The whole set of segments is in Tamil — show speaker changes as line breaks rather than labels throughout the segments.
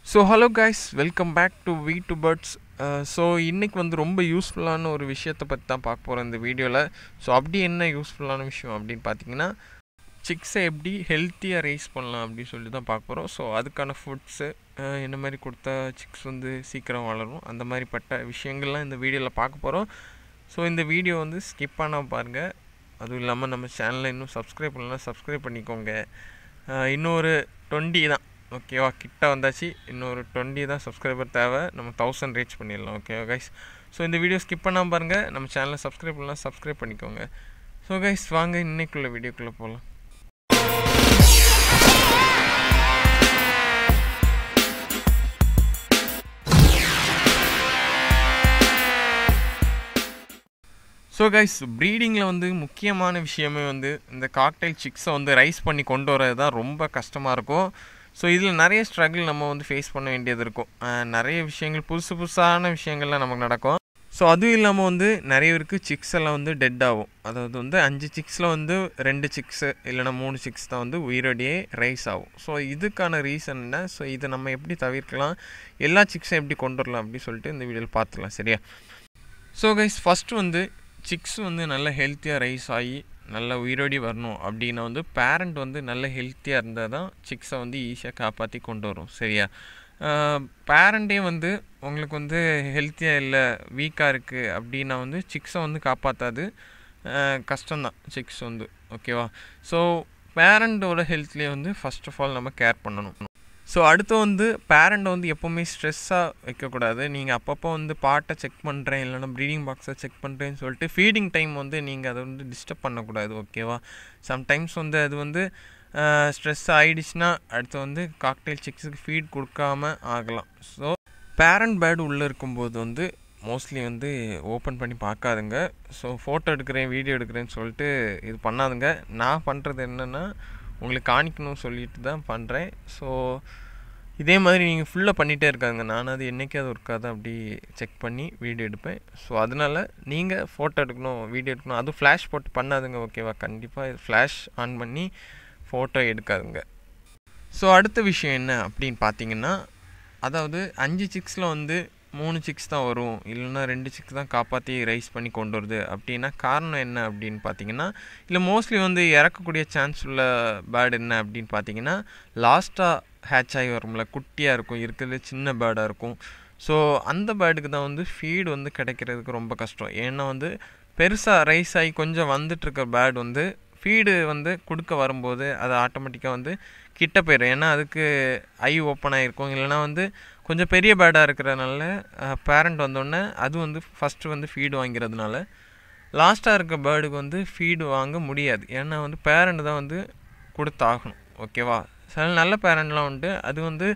so hello guys welcome back to we two birds so இன்றைக்கி வந்து ரொம்ப யூஸ்ஃபுல்லான ஒரு விஷயத்தை பற்றி தான் பார்க்க போகிறோம் இந்த வீடியோவில் ஸோ அப்படி என்ன யூஸ்ஃபுல்லான விஷயம் அப்படின்னு பார்த்தீங்கன்னா சிக்ஸை எப்படி ஹெல்த்தியாக ரைஸ் பண்ணலாம் அப்படின்னு சொல்லி தான் பார்க்க போகிறோம் ஸோ அதுக்கான ஃபுட்ஸு என்ன மாதிரி கொடுத்தா சிக்ஸ் வந்து சீக்கிரம் வளரும் அந்த மாதிரிப்பட்ட விஷயங்கள்லாம் இந்த வீடியோவில் பார்க்க போகிறோம் ஸோ இந்த வீடியோ வந்து ஸ்கிப் பண்ணாமல் பாருங்கள் அதுவும் இல்லாமல் நம்ம சேனலை இன்னும் சப்ஸ்கிரைப் பண்ணலாம் சப்ஸ்கிரைப் பண்ணிக்கோங்க அஹ் இன்னொரு டுவெண்ட்டி தான் ஓகேவா கிட்ட வந்தாச்சு இன்னொரு டுவெண்ட்டி தான் சப்ஸ்கிரைபர் தேவை நம்ம தௌசண்ட் ரீச் பண்ணிடலாம் ஓகேவா கைஸ் ஸோ இந்த வீடியோ ஸ்கிப் பண்ணாமல் பாருங்கள் நம்ம சேனலை சப்ஸ்கிரைப் பண்ணலாம் சப்ஸ்கிரைப் பண்ணிக்கோங்க ஸோ கைஸ் வாங்க இன்னைக்குள்ள வீடியோக்குள்ளே போகலாம் ஸோ கைஸ் ப்ரீடிங்கில் வந்து முக்கியமான விஷயமே வந்து இந்த காக்டைல் சிக்ஸை வந்து ரைஸ் பண்ணி கொண்டு வரது தான் ரொம்ப கஷ்டமாக இருக்கும் ஸோ இதில் நிறைய ஸ்ட்ரகிள் நம்ம வந்து ஃபேஸ் பண்ண வேண்டியது இருக்கும் அஹ் நிறைய விஷயங்கள் புதுசு புதுசான விஷயங்கள்லாம் நமக்கு நடக்கும் ஸோ அதுவும் இல்லாமல் வந்து நிறைய பேருக்கு சிக்ஸ் எல்லாம் வந்து டெட் ஆகும் அதாவது வந்து அஞ்சு சிக்ஸில் வந்து ரெண்டு சிக்ஸு இல்லைனா மூணு சிக்ஸ் தான் வந்து உயிரோடையே ரைஸ் ஆகும் ஸோ இதுக்கான ரீசன் என்ன ஸோ இதை நம்ம எப்படி தவிர்க்கலாம் எல்லா சிக்ஸும் எப்படி கொண்டு வரலாம் அப்படின்னு சொல்லிட்டு இந்த வீடியோவில் பார்த்துக்கலாம் சரியா ஸோ கைஸ் ஃபஸ்ட்டு வந்து சிக்ஸ் வந்து நல்ல ஹெல்த்தியாக ரைஸ் ஆகி நல்ல உயிரோடி வரணும் அப்படின்னா வந்து பேரண்ட் வந்து நல்ல ஹெல்த்தியாக இருந்தால் தான் சிக்ஸை வந்து ஈஸியாக காப்பாற்றி கொண்டு வரும் சரியா பேரண்ட்டே வந்து உங்களுக்கு வந்து ஹெல்த்தியாக இல்லை வீக்காக இருக்குது அப்படின்னா வந்து சிக்ஸை வந்து காப்பாற்றாது கஷ்டம்தான் சிக்ஸ் வந்து ஓகேவா ஸோ பேரண்ட்டோட ஹெல்த்லேயே வந்து ஃபஸ்ட் ஆஃப் ஆல் நம்ம கேர் பண்ணணும் ஸோ அடுத்து வந்து பேரண்ட்டை வந்து எப்போவுமே ஸ்ட்ரெஸ்ஸாக வைக்கக்கூடாது நீங்கள் அப்பப்போ வந்து பாட்டை செக் பண்ணுறேன் இல்லைனா ப்ரீடிங் பாக்ஸை செக் பண்ணுறேன்னு சொல்லிட்டு ஃபீடிங் டைம் வந்து நீங்கள் அதை வந்து டிஸ்டர்ப் பண்ணக்கூடாது ஓகேவா சம்டைம்ஸ் வந்து அது வந்து ஸ்ட்ரெஸ் ஆகிடுச்சுன்னா அடுத்து வந்து காக்டெயில் சிக்ஸுக்கு ஃபீட் கொடுக்காம ஆகலாம் ஸோ பேரண்ட் பேர்டு உள்ளே இருக்கும்போது வந்து மோஸ்ட்லி வந்து ஓப்பன் பண்ணி பார்க்காதுங்க ஸோ ஃபோட்டோ எடுக்கிறேன் வீடியோ எடுக்கிறேன்னு சொல்லிட்டு இது பண்ணாதுங்க நான் பண்ணுறது என்னென்னா உங்களுக்கு காணிக்கணும்னு சொல்லிட்டு தான் பண்ணுறேன் ஸோ இதே மாதிரி நீங்கள் ஃபுல்லாக பண்ணிகிட்டே இருக்காங்க நான் அது என்றைக்காவது இருக்காது அப்படி செக் பண்ணி வீடியோ எடுப்பேன் ஸோ அதனால் நீங்கள் ஃபோட்டோ எடுக்கணும் வீடியோ எடுக்கணும் அதுவும் ஃப்ளாஷ் போட்டு பண்ணாதுங்க ஓகேவா கண்டிப்பாக இது ஃப்ளாஷ் ஆன் பண்ணி ஃபோட்டோ எடுக்காதுங்க ஸோ அடுத்த விஷயம் என்ன அப்படின்னு பார்த்தீங்கன்னா அதாவது அஞ்சு சிக்ஸில் வந்து மூணு சிக்ஸ் தான் வரும் இல்லைன்னா ரெண்டு சிக்ஸ் தான் காப்பாற்றி ரைஸ் பண்ணி கொண்டு வருது அப்படின்னா காரணம் என்ன அப்படின்னு பார்த்தீங்கன்னா இல்லை மோஸ்ட்லி வந்து இறக்கக்கூடிய சான்ஸ் உள்ள பேர்டு என்ன அப்படின்னு பார்த்தீங்கன்னா லாஸ்ட்டாக ஹேட்ச் ஆகி வரும்ல குட்டியாக இருக்கும் இருக்கிறது சின்ன பேர்டாக இருக்கும் ஸோ அந்த பேர்டுக்கு தான் வந்து ஃபீடு வந்து கிடைக்கிறதுக்கு ரொம்ப கஷ்டம் ஏன்னா வந்து பெருசாக ரைஸ் ஆகி கொஞ்சம் வந்துட்டுருக்க பேர்டு வந்து ஃபீடு வந்து கொடுக்க வரும்போது அது ஆட்டோமேட்டிக்காக வந்து கிட்ட போயிடும் ஏன்னா அதுக்கு ஐ ஓப்பன் ஆகிருக்கும் இல்லைனா வந்து கொஞ்சம் பெரிய பேர்டாக இருக்கிறதுனால பேரண்ட் வந்தோடனே அது வந்து ஃபஸ்ட்டு வந்து ஃபீடு வாங்கிறதுனால லாஸ்ட்டாக இருக்க பேர்டுக்கு வந்து ஃபீடு வாங்க முடியாது ஏன்னா வந்து பேரண்ட் தான் வந்து கொடுத்தாகணும் ஓகேவா சில நல்ல பேரண்ட்லாம் உண்டு அது வந்து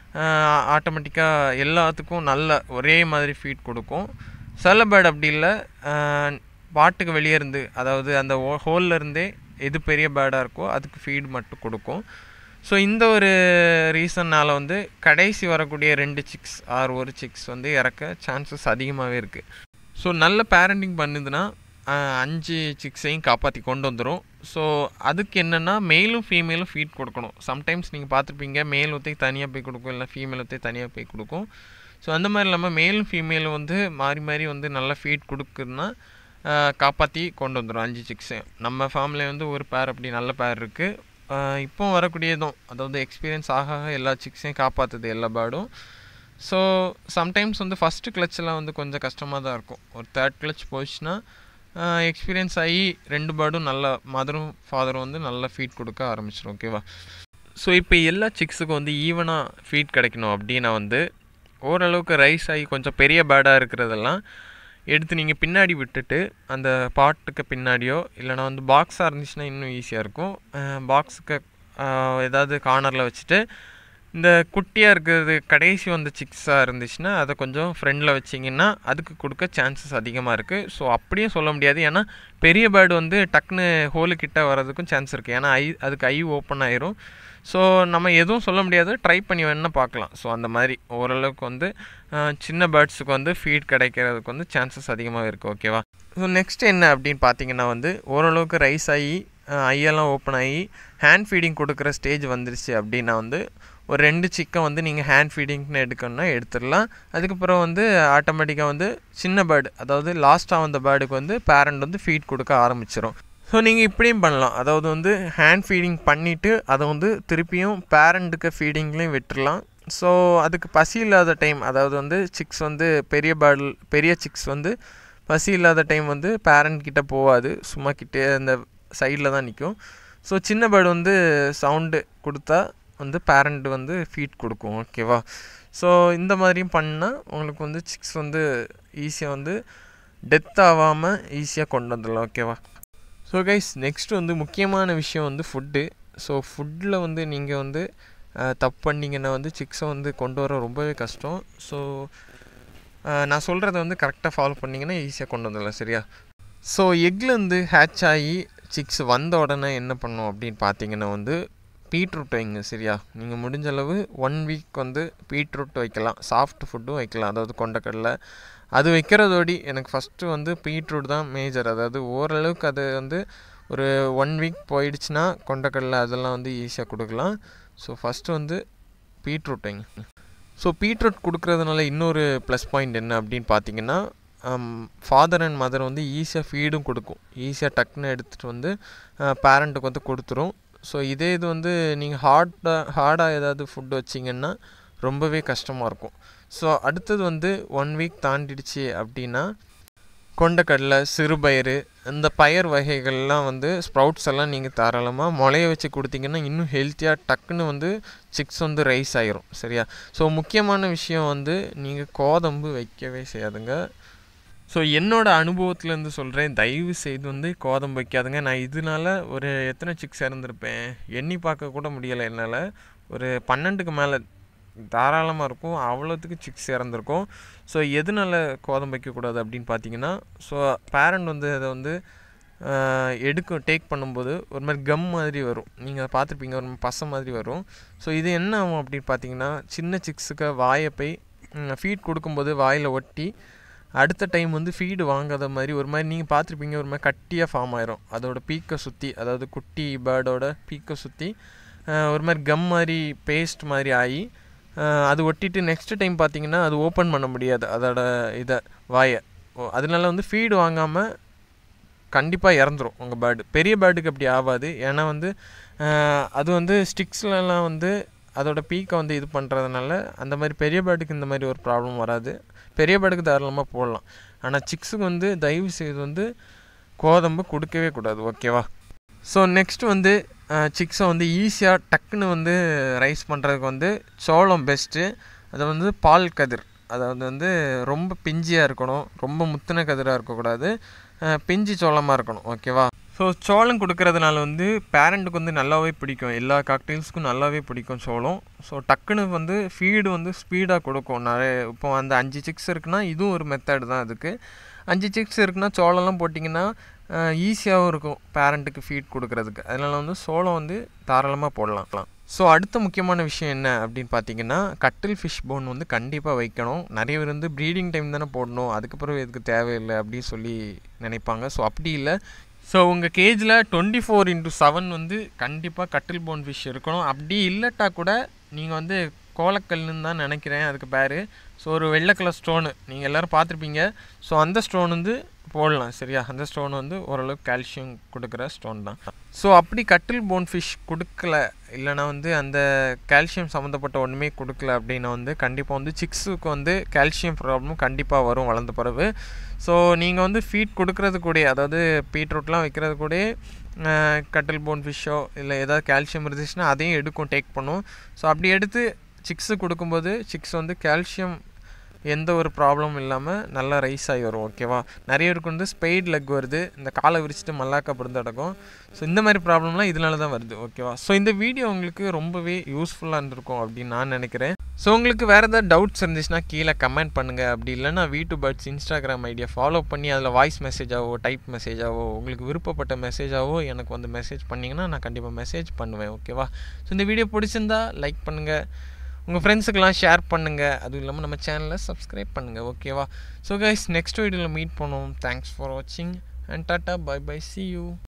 ஆட்டோமேட்டிக்காக எல்லாத்துக்கும் நல்ல ஒரே மாதிரி ஃபீட் கொடுக்கும் சில பேர்டு அப்படி இல்லை பாட்டுக்கு வெளியே இருந்து அதாவது அந்த ஹோலில் இருந்தே எது பெரிய பேர்டாக இருக்கோ அதுக்கு ஃபீட் மட்டும் கொடுக்கும் ஸோ இந்த ஒரு ரீசன்னால் வந்து கடைசி வரக்கூடிய ரெண்டு சிக்ஸ் ஆர் ஒரு சிக்ஸ் வந்து இறக்க சான்சஸ் அதிகமாகவே இருக்குது ஸோ நல்ல பேரண்டிங் பண்ணுதுன்னா அஞ்சு சிக்ஸையும் காப்பாற்றி கொண்டு வந்துடும் ஸோ அதுக்கு என்னென்னா மேலும் ஃபீமேலும் ஃபீட் கொடுக்கணும் சம்டைம்ஸ் நீங்கள் பார்த்துருப்பீங்க மேல் ஒத்தை தனியாக போய் கொடுக்கும் இல்லை ஃபீமேல் ஒத்தை தனியாக போய் கொடுக்கும் ஸோ அந்த மாதிரி இல்லாமல் மேலும் ஃபீமேலும் வந்து மாறி மாறி வந்து நல்லா ஃபீட் கொடுக்குதுன்னா காப்பாற்றி கொண்டு வந்துடும் அஞ்சு சிக்ஸையும் நம்ம ஃபேமிலி வந்து ஒரு பேர் அப்படி நல்ல பேர் இருக்குது இப்போ வரக்கூடியதும் அதாவது எக்ஸ்பீரியன்ஸ் ஆக ஆக எல்லா சிக்ஸையும் காப்பாற்றுது எல்லா பேர்டும் ஸோ சம்டைம்ஸ் வந்து ஃபஸ்ட்டு கிளச்செலாம் வந்து கொஞ்சம் கஷ்டமாக தான் இருக்கும் ஒரு தேர்ட் கிளச் போச்சுன்னா எக்ஸ்பீரியன்ஸ் ஆகி ரெண்டு பேர்டும் நல்ல மதரும் ஃபாதரும் வந்து நல்லா ஃபீட் கொடுக்க ஆரம்பிச்சிடும் ஓகேவா ஸோ இப்போ எல்லா சிக்ஸுக்கும் வந்து ஈவனாக ஃபீட் கிடைக்கணும் அப்படின்னா வந்து ஓரளவுக்கு ரைஸ் ஆகி கொஞ்சம் பெரிய பேர்டாக இருக்கிறதெல்லாம் எடுத்து நீங்கள் பின்னாடி விட்டுட்டு அந்த பாட்டுக்கு பின்னாடியோ இல்லைனா வந்து பாக்ஸாக இருந்துச்சுன்னா இன்னும் ஈஸியாக இருக்கும் பாக்ஸுக்கு ஏதாவது கார்னரில் வச்சுட்டு இந்த குட்டியாக இருக்கிறது கடைசி வந்த சிக்ஸாக இருந்துச்சுன்னா அதை கொஞ்சம் ஃப்ரெண்டில் வச்சிங்கன்னா அதுக்கு கொடுக்க சான்சஸ் அதிகமாக இருக்குது ஸோ அப்படியே சொல்ல முடியாது ஏன்னா பெரிய பேர்டு வந்து டக்குன்னு ஹோலுக்கிட்ட வர்றதுக்கும் சான்ஸ் இருக்குது ஏன்னா ஐ அதுக்கு ஐ ஓப்பன் ஆயிரும் ஸோ நம்ம எதுவும் சொல்ல முடியாது ட்ரை பண்ணி வேணால் பார்க்கலாம் ஸோ அந்த மாதிரி ஓரளவுக்கு வந்து சின்ன பேர்ட்ஸுக்கு வந்து ஃபீட் கிடைக்கிறதுக்கு வந்து சான்சஸ் அதிகமாக இருக்குது ஓகேவா ஸோ நெக்ஸ்ட் என்ன அப்படின்னு பார்த்தீங்கன்னா வந்து ஓரளவுக்கு ரைஸ் ஆகி ஐயெல்லாம் ஓப்பன் ஆகி ஹேண்ட் ஃபீடிங் கொடுக்குற ஸ்டேஜ் வந்துருச்சு அப்படின்னா வந்து ஒரு ரெண்டு சிக்கை வந்து நீங்கள் ஹேண்ட் ஃபீடிங்னு எடுக்கணும்னா எடுத்துடலாம் அதுக்கப்புறம் வந்து ஆட்டோமேட்டிக்காக வந்து சின்ன பேர்டு அதாவது லாஸ்ட்டாக வந்த பேர்டுக்கு வந்து பேரண்ட் வந்து ஃபீட் கொடுக்க ஆரம்பிச்சிடும் ஸோ நீங்கள் இப்படியும் பண்ணலாம் அதாவது வந்து ஹேண்ட் ஃபீடிங் பண்ணிவிட்டு அதை வந்து திருப்பியும் பேரண்ட்டுக்கு ஃபீடிங்லேயும் விட்டுடலாம் ஸோ அதுக்கு பசி இல்லாத டைம் அதாவது வந்து சிக்ஸ் வந்து பெரிய பேர்டு பெரிய சிக்ஸ் வந்து பசி இல்லாத டைம் வந்து பேரண்ட் கிட்ட போகாது சும்மா கிட்டே அந்த சைடில் தான் நிற்கும் ஸோ சின்ன பேர்டு வந்து சவுண்டு கொடுத்தா வந்து பேரண்ட் வந்து ஃபீட் கொடுக்கும் ஓகேவா ஸோ இந்த மாதிரியும் பண்ணால் உங்களுக்கு வந்து சிக்ஸ் வந்து ஈஸியாக வந்து டெத் ஆகாமல் ஈஸியாக கொண்டு வந்துடலாம் ஓகேவா ஸோ கைஸ் நெக்ஸ்ட் வந்து முக்கியமான விஷயம் வந்து ஃபுட்டு ஸோ ஃபுட்டில் வந்து நீங்கள் வந்து தப்பு பண்ணிங்கன்னா வந்து சிக்ஸை வந்து கொண்டு வர ரொம்பவே கஷ்டம் ஸோ நான் சொல்கிறத வந்து கரெக்டாக ஃபாலோ பண்ணிங்கன்னா ஈஸியாக கொண்டு வந்துடலாம் சரியா ஸோ எக்லேருந்து ஹேட்ச் ஆகி சிக்ஸ் வந்த உடனே என்ன பண்ணும் அப்படின்னு பார்த்தீங்கன்னா வந்து பீட்ரூட் வைங்க சரியா நீங்கள் முடிஞ்ச அளவு ஒன் வீக் வந்து பீட்ரூட் வைக்கலாம் சாஃப்ட் ஃபுட்டும் வைக்கலாம் அதாவது கொண்டக்கடலை அது வைக்கிறதோடி எனக்கு ஃபஸ்ட்டு வந்து பீட்ரூட் தான் மேஜர் அதாவது ஓரளவுக்கு அது வந்து ஒரு ஒன் வீக் போயிடுச்சுன்னா கொண்டக்கடலை அதெல்லாம் வந்து ஈஸியாக கொடுக்கலாம் ஸோ ஃபஸ்ட்டு வந்து பீட்ரூட் வைங்க ஸோ பீட்ரூட் கொடுக்குறதுனால இன்னொரு ப்ளஸ் பாயிண்ட் என்ன அப்படின்னு பார்த்தீங்கன்னா ஃபாதர் அண்ட் மதர் வந்து ஈஸியாக ஃபீடும் கொடுக்கும் ஈஸியாக டக்குன்னு எடுத்துகிட்டு வந்து பேரண்ட்டுக்கு வந்து கொடுத்துரும் ஸோ இதே இது வந்து நீங்கள் ஹார்டாக ஹார்டாக ஏதாவது ஃபுட் வச்சிங்கன்னா ரொம்பவே கஷ்டமாக இருக்கும் ஸோ அடுத்தது வந்து ஒன் வீக் தாண்டிடுச்சு அப்படின்னா கொண்டக்கடலை சிறுபயிறு இந்த பயிர் வகைகள்லாம் வந்து ஸ்ப்ரவுட்ஸ் எல்லாம் நீங்கள் தாராளமாக முளைய வச்சு கொடுத்தீங்கன்னா இன்னும் ஹெல்த்தியாக டக்குன்னு வந்து சிக்ஸ் வந்து ரைஸ் ஆயிரும் சரியா ஸோ முக்கியமான விஷயம் வந்து நீங்கள் கோதம்பு வைக்கவே செய்யாதுங்க ஸோ என்னோடய அனுபவத்துலேருந்து சொல்கிறேன் தயவு செய்து வந்து கோதம்பு வைக்காதுங்க நான் இதனால ஒரு எத்தனை சிக்ஸ் இறந்துருப்பேன் எண்ணி பார்க்க கூட முடியலை என்னால் ஒரு பன்னெண்டுக்கு மேலே தாராளமாக இருக்கும் அவ்வளோத்துக்கு சிக்ஸ் இறந்துருக்கும் ஸோ எதனால கோதம் வைக்கக்கூடாது அப்படின்னு பார்த்தீங்கன்னா ஸோ பேரண்ட் வந்து அதை வந்து எடுக்கும் டேக் பண்ணும்போது ஒரு மாதிரி கம் மாதிரி வரும் நீங்கள் பார்த்துருப்பீங்க ஒரு பசை மாதிரி வரும் ஸோ இது என்ன ஆகும் அப்படின்னு பார்த்தீங்கன்னா சின்ன சிக்ஸுக்கு வாயை போய் ஃபீட் கொடுக்கும்போது வாயில் ஒட்டி அடுத்த டைம் வந்து ஃபீடு வாங்காத மாதிரி ஒரு மாதிரி நீங்கள் பார்த்துருப்பீங்க ஒரு மாதிரி கட்டியாக ஃபார்ம் ஆயிரும் அதோட பீக்கை சுற்றி அதாவது குட்டி பேர்டோட பீக்கை சுற்றி ஒரு மாதிரி கம் மாதிரி பேஸ்ட் மாதிரி ஆகி அது ஒட்டிட்டு நெக்ஸ்ட் டைம் பார்த்தீங்கன்னா அது ஓப்பன் பண்ண முடியாது அதோட இதை வாயை அதனால வந்து ஃபீடு வாங்காமல் கண்டிப்பாக இறந்துரும் உங்கள் பேர்டு பெரிய பேர்டுக்கு அப்படி ஆகாது ஏன்னா வந்து அது வந்து ஸ்டிக்ஸ்லலாம் வந்து அதோட பீக்கை வந்து இது பண்ணுறதுனால அந்த மாதிரி பெரிய பேர்டுக்கு இந்த மாதிரி ஒரு ப்ராப்ளம் வராது பெரிய பேர்டுக்கு தாராளமாக போடலாம் ஆனால் சிக்ஸுக்கு வந்து தயவு செய்து வந்து கோதம்பு கொடுக்கவே கூடாது ஓகேவா ஸோ நெக்ஸ்ட் வந்து சிக்ஸை வந்து ஈஸியாக டக்குன்னு வந்து ரைஸ் பண்ணுறதுக்கு வந்து சோளம் பெஸ்ட்டு அது வந்து பால் கதிர் அதாவது வந்து ரொம்ப பிஞ்சியாக இருக்கணும் ரொம்ப முத்தின கதிராக இருக்கக்கூடாது பிஞ்சு சோளமாக இருக்கணும் ஓகேவா ஸோ சோளம் கொடுக்கறதுனால வந்து பேரண்ட்டுக்கு வந்து நல்லாவே பிடிக்கும் எல்லா காக்டெயில்ஸ்க்கும் நல்லாவே பிடிக்கும் சோளம் ஸோ டக்குன்னு வந்து ஃபீடு வந்து ஸ்பீடாக கொடுக்கும் நிறைய இப்போ அந்த அஞ்சு சிக்ஸ் இருக்குன்னா இதுவும் ஒரு மெத்தட் தான் அதுக்கு அஞ்சு சிக்ஸ் இருக்குன்னா சோளம்லாம் போட்டிங்கன்னா ஈஸியாகவும் இருக்கும் பேரண்ட்டுக்கு ஃபீட் கொடுக்கறதுக்கு அதனால் வந்து சோளம் வந்து தாராளமாக போடலாம் ஸோ அடுத்த முக்கியமான விஷயம் என்ன அப்படின்னு பார்த்தீங்கன்னா கட்டில் ஃபிஷ் போன் வந்து கண்டிப்பாக வைக்கணும் நிறைய பேர் வந்து ப்ரீடிங் டைம் தானே போடணும் அதுக்கப்புறம் எதுக்கு தேவையில்லை அப்படின்னு சொல்லி நினைப்பாங்க ஸோ அப்படி இல்லை ஸோ உங்கள் கேஜில் டுவெண்ட்டி ஃபோர் இன்ட்டு செவன் வந்து கண்டிப்பாக கட்டில் போன் ஃபிஷ் இருக்கணும் அப்படி இல்லட்டா கூட நீங்கள் வந்து கோலக்கல்லுன்னு தான் நினைக்கிறேன் அதுக்கு பேர் ஸோ ஒரு வெள்ளை கலர் ஸ்டோனு நீங்கள் எல்லோரும் பார்த்துருப்பீங்க ஸோ அந்த ஸ்டோன் வந்து போடலாம் சரியா அந்த ஸ்டோன் வந்து ஓரளவுக்கு கால்சியம் கொடுக்குற ஸ்டோன் தான் ஸோ அப்படி கட்டில் போன் ஃபிஷ் கொடுக்கல இல்லைனா வந்து அந்த கால்சியம் சம்மந்தப்பட்ட ஒன்றுமே கொடுக்கல அப்படின்னா வந்து கண்டிப்பாக வந்து சிக்ஸுக்கு வந்து கால்சியம் ப்ராப்ளம் கண்டிப்பாக வரும் வளர்ந்த பிறகு ஸோ நீங்கள் வந்து ஃபீட் கொடுக்கறது கூட அதாவது பீட்ரூட்லாம் வைக்கிறது கூட கட்டில் போன் ஃபிஷ்ஷோ இல்லை ஏதாவது கால்சியம் இருந்துச்சுன்னா அதையும் எடுக்கும் டேக் பண்ணும் ஸோ அப்படி எடுத்து சிக்ஸு கொடுக்கும்போது சிக்ஸ் வந்து கால்சியம் எந்த ஒரு ப்ராப்ளமும் இல்லாமல் நல்லா ரைஸ் ஆகி வரும் ஓகேவா நிறைய பேருக்கு வந்து ஸ்பெய்ட் லெக் வருது இந்த காலை விரிச்சிட்டு மல்லாக்கா பிறந்து அடக்கும் ஸோ இந்த மாதிரி ப்ராப்ளம்லாம் இதனால தான் வருது ஓகேவா ஸோ இந்த வீடியோ உங்களுக்கு ரொம்பவே யூஸ்ஃபுல்லாக இருந்திருக்கும் அப்படின்னு நான் நினைக்கிறேன் ஸோ உங்களுக்கு வேறு ஏதாவது டவுட்ஸ் இருந்துச்சுன்னா கீழே கமெண்ட் பண்ணுங்கள் அப்படி இல்லைனா வீட்டு பர்ட்ஸ் இன்ஸ்டாகிராம் ஐடியா ஃபாலோ பண்ணி அதில் வாய்ஸ் மெசேஜாவோ டைப் மெசேஜாவோ உங்களுக்கு விருப்பப்பட்ட மெசேஜாவோ எனக்கு வந்து மெசேஜ் பண்ணிங்கன்னா நான் கண்டிப்பாக மெசேஜ் பண்ணுவேன் ஓகேவா ஸோ இந்த வீடியோ பிடிச்சிருந்தா லைக் பண்ணுங்கள் உங்கள் ஃப்ரெண்ட்ஸுக்கெல்லாம் ஷேர் பண்ணுங்கள் அதுவும் இல்லாமல் நம்ம சேனலை சப்ஸ்கிரைப் பண்ணுங்கள் ஓகேவா ஸோ கைஸ் நெக்ஸ்ட் வீடியோவில் மீட் பண்ணுவோம் தேங்க்ஸ் ஃபார் வாட்சிங் and tata bye bye see you